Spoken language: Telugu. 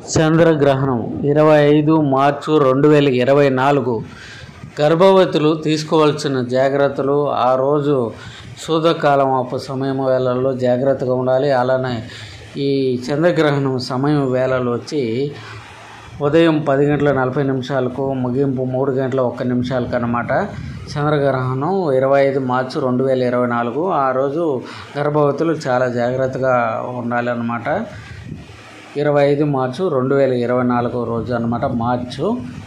చంద్రగ్రహణం ఇరవై ఐదు మార్చు రెండు వేల ఇరవై నాలుగు గర్భవతులు తీసుకోవాల్సిన జాగ్రత్తలు ఆ రోజు సూదకాలం అప్పు సమయం వేళల్లో జాగ్రత్తగా ఉండాలి అలానే ఈ చంద్రగ్రహణం సమయం వేళలు వచ్చి ఉదయం పది గంటల నలభై నిమిషాలకు ముగింపు మూడు గంటల ఒక్క నిమిషాలకు అనమాట చంద్రగ్రహణం ఇరవై ఐదు మార్చి రెండు వేల ఇరవై నాలుగు ఆ రోజు గర్భవతులు చాలా జాగ్రత్తగా ఉండాలి అన్నమాట ఇరవై ఐదు మార్చు రెండు వేల ఇరవై నాలుగో రోజు అనమాట మార్చు